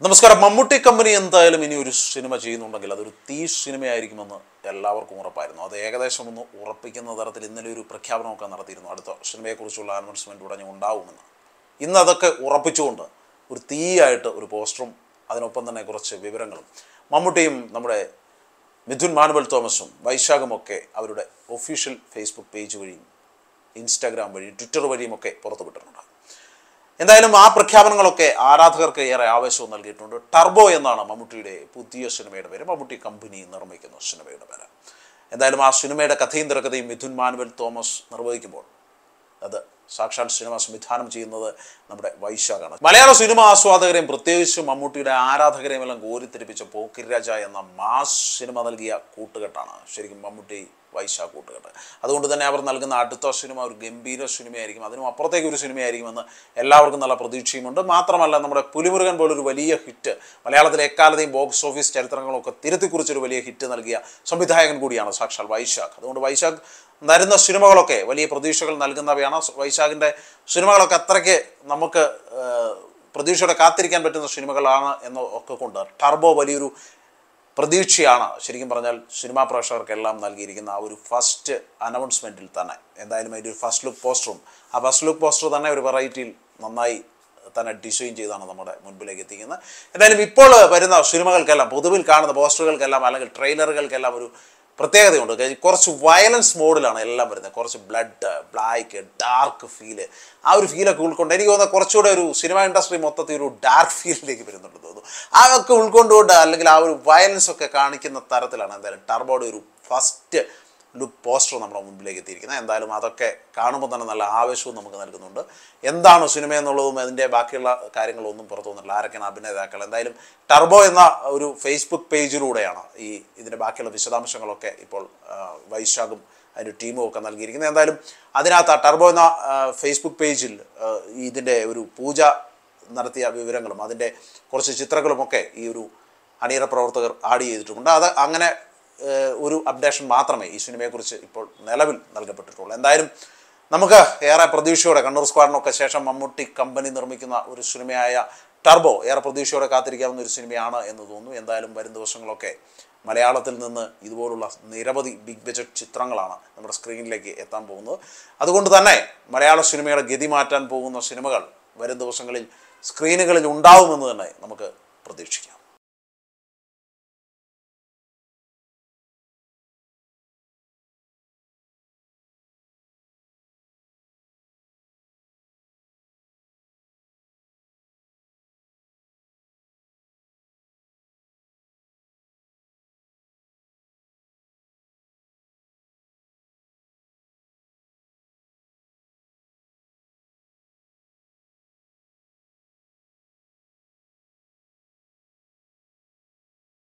നമസ്കാരം മമ്മൂട്ടി കമ്പനി എന്തായാലും ഇനി ഒരു സിനിമ ചെയ്യുന്നുണ്ടെങ്കിൽ അതൊരു തീ സിനിമയായിരിക്കുമെന്ന് എല്ലാവർക്കും ഉറപ്പായിരുന്നു അത് ഏകദേശം ഒന്ന് ഉറപ്പിക്കുന്ന തരത്തിൽ ഇന്നലെ ഒരു പ്രഖ്യാപനമൊക്കെ നടത്തിയിരുന്നു അടുത്ത സിനിമയെക്കുറിച്ചുള്ള അനൗൺസ്മെൻറ്റ് ഉടനെ ഉണ്ടാവുമെന്ന് ഇന്ന് അതൊക്കെ ഉറപ്പിച്ചുകൊണ്ട് ഒരു തീയായിട്ട് ഒരു പോസ്റ്ററും അതിനൊപ്പം തന്നെ കുറച്ച് വിവരങ്ങളും മമ്മൂട്ടിയും നമ്മുടെ മിഥുൻ മാനുവൽ തോമസും വൈശാഖുമൊക്കെ അവരുടെ ഒഫീഷ്യൽ ഫേസ്ബുക്ക് പേജ് വഴിയും ഇൻസ്റ്റാഗ്രാം വഴിയും ട്വിറ്റർ വഴിയുമൊക്കെ പുറത്തുവിട്ടിട്ടുണ്ട് എന്തായാലും ആ പ്രഖ്യാപനങ്ങളൊക്കെ ആരാധകർക്ക് ഏറെ ആവേശവും നൽകിയിട്ടുണ്ട് ടർബോ എന്നാണ് മമ്മൂട്ടിയുടെ പുതിയ സിനിമയുടെ പേര് മമ്മൂട്ടി കമ്പനി നിർമ്മിക്കുന്ന സിനിമയുടെ പേര് എന്തായാലും ആ സിനിമയുടെ കഥയും തിരക്കഥയും മിഥുൻ മാനുവൽ തോമസ് നിർവഹിക്കുമ്പോൾ അത് സാക്ഷാൽ സിനിമ സംവിധാനം ചെയ്യുന്നത് നമ്മുടെ വൈശാഖാണ് മലയാള സിനിമ ആസ്വാദകരെയും പ്രത്യേകിച്ച് മമ്മൂട്ടിയുടെ ആരാധകരെയും എല്ലാം കോരിത്തിരിപ്പിച്ച പോക്കിരാജ എന്ന മാസ് സിനിമ നൽകിയ കൂട്ടുകെട്ടാണ് ശരിക്കും മമ്മൂട്ടി വൈശാഖ് കൂട്ടുകെട്ട് അതുകൊണ്ട് തന്നെ അവർ നൽകുന്ന അടുത്ത സിനിമ ഒരു ഗംഭീര സിനിമയായിരിക്കും അതിനും അപ്പുറത്തേക്ക് ഒരു സിനിമയായിരിക്കുമെന്ന് എല്ലാവർക്കും നല്ല പ്രതീക്ഷയുമുണ്ട് മാത്രമല്ല നമ്മുടെ പുലിമുരുകൻ പോലൊരു വലിയ ഹിറ്റ് മലയാളത്തിലെ എക്കാലത്തെയും ബോക്സ് ഓഫീസ് ചരിത്രങ്ങളൊക്കെ തിരുത്തിക്കുറിച്ചൊരു വലിയ ഹിറ്റ് നൽകിയ സംവിധായകൻ കൂടിയാണ് സാക്ഷാൽ വൈശാഖ് അതുകൊണ്ട് വൈശാഖ് വരുന്ന സിനിമകളൊക്കെ വലിയ പ്രതീക്ഷകൾ നൽകുന്നവയാണ് വൈശാഖിൻ്റെ സിനിമകളൊക്കെ അത്രയ്ക്ക് നമുക്ക് ആ, പ്രതീക്ഷയോടെ കാത്തിരിക്കാൻ പറ്റുന്ന സിനിമകളാണ് എന്ന് ഒക്കെ കൊണ്ട് ടർബോ വലിയൊരു പ്രതീക്ഷയാണ് ശരിക്കും പറഞ്ഞാൽ സിനിമാ പ്രേക്ഷകർക്കെല്ലാം നൽകിയിരിക്കുന്ന ആ ഒരു ഫസ്റ്റ് അനൗൺസ്മെൻറ്റിൽ തന്നെ എന്തായാലും അതിൻ്റെ ഒരു ഫസ്റ്റ് ലുക്ക് പോസ്റ്ററും ആ ഫസ്റ്റ് ലുക്ക് പോസ്റ്റർ തന്നെ ഒരു വെറൈറ്റിയിൽ നന്നായി തന്നെ ഡിസൈൻ ചെയ്താണ് നമ്മുടെ മുൻപിലേക്ക് എത്തിക്കുന്നത് എന്തായാലും ഇപ്പോൾ വരുന്ന സിനിമകൾക്കെല്ലാം പൊതുവിൽ കാണുന്ന പോസ്റ്ററുകൾക്കെല്ലാം അല്ലെങ്കിൽ ട്രെയിലറുകൾക്കെല്ലാം ഒരു പ്രത്യേകതയുണ്ട് കാര്യം കുറച്ച് വയലൻസ് മോഡിലാണ് എല്ലാം വരുന്നത് കുറച്ച് ബ്ലഡ് ബ്ലാക്ക് ഡാർക്ക് ഫീല് ആ ഒരു ഫീലൊക്കെ ഉൾക്കൊണ്ട് എനിക്ക് തോന്നുന്നത് കുറച്ചുകൂടെ ഒരു സിനിമ ഇൻഡസ്ട്രി മൊത്തത്തിൽ ഒരു ഡാർക്ക് ഫീലിലേക്ക് വരുന്നുണ്ട് തോന്നുന്നു അതൊക്കെ ഉൾക്കൊണ്ടുകൊണ്ട് അല്ലെങ്കിൽ ആ ഒരു വയലൻസ് ഒക്കെ കാണിക്കുന്ന തരത്തിലാണ് എന്തായാലും ടർബോയുടെ ഒരു ഫസ്റ്റ് ലുക്ക് പോസ്റ്റർ നമ്മുടെ മുമ്പിലേക്ക് എത്തിയിരിക്കുന്നത് എന്തായാലും അതൊക്കെ കാണുമ്പോൾ തന്നെ നല്ല ആവേശവും നമുക്ക് നൽകുന്നുണ്ട് എന്താണ് സിനിമ എന്നുള്ളതും അതിൻ്റെ ബാക്കിയുള്ള കാര്യങ്ങളൊന്നും പുറത്തു വന്നിട്ടില്ല ആരൊക്കെയാണ് അഭിനേതാക്കൾ എന്തായാലും ടർബോ എന്ന ഒരു ഫേസ്ബുക്ക് പേജിലൂടെയാണ് ഈ ഇതിൻ്റെ ബാക്കിയുള്ള വിശദാംശങ്ങളൊക്കെ ഇപ്പോൾ ആ, വൈശാഖും അതിൻ്റെ ടീമും ഒക്കെ നൽകിയിരിക്കുന്നത് എന്തായാലും അതിനകത്ത് ആ ടർബോ എന്ന ആ, ഫേസ്ബുക്ക് പേജിൽ ആ, ഈ ഇതിൻ്റെ ഒരു പൂജ നടത്തിയ വിവരങ്ങളും അതിൻ്റെ കുറച്ച് ചിത്രങ്ങളുമൊക്കെ ഈ ഒരു അണിയറ പ്രവർത്തകർ ആഡ് ചെയ്തിട്ടുമുണ്ട് അത് അങ്ങനെ ഏഹ്, ഒരു അപ്ഡേഷൻ മാത്രമേ ഈ സിനിമയെക്കുറിച്ച് ഇപ്പോൾ നിലവിൽ നൽകപ്പെട്ടിട്ടുള്ളൂ എന്തായാലും നമുക്ക് ഏറെ പ്രതീക്ഷയോടെ കണ്ണൂർ സ്ക്വാഡിനൊക്കെ ശേഷം മമ്മൂട്ടി കമ്പനി നിർമ്മിക്കുന്ന ഒരു സിനിമയായ ടർബോ ഏറെ പ്രതീക്ഷയോടെ കാത്തിരിക്കാവുന്ന ഒരു സിനിമയാണ് എന്ന് തോന്നുന്നു എന്തായാലും വരും ദിവസങ്ങളൊക്കെ മലയാളത്തിൽ നിന്ന് ഇതുപോലുള്ള നിരവധി ബിഗ് ബജറ്റ് ചിത്രങ്ങളാണ് നമ്മുടെ സ്ക്രീനിലേക്ക് എത്താൻ പോകുന്നത് അതുകൊണ്ട് തന്നെ മലയാള സിനിമയുടെ ഗതി മാറ്റാൻ പോകുന്ന സിനിമകൾ വരും ദിവസങ്ങളിൽ സ്ക്രീനുകളിൽ ഉണ്ടാവുമെന്ന് തന്നെ നമുക്ക് പ്രതീക്ഷിക്കാം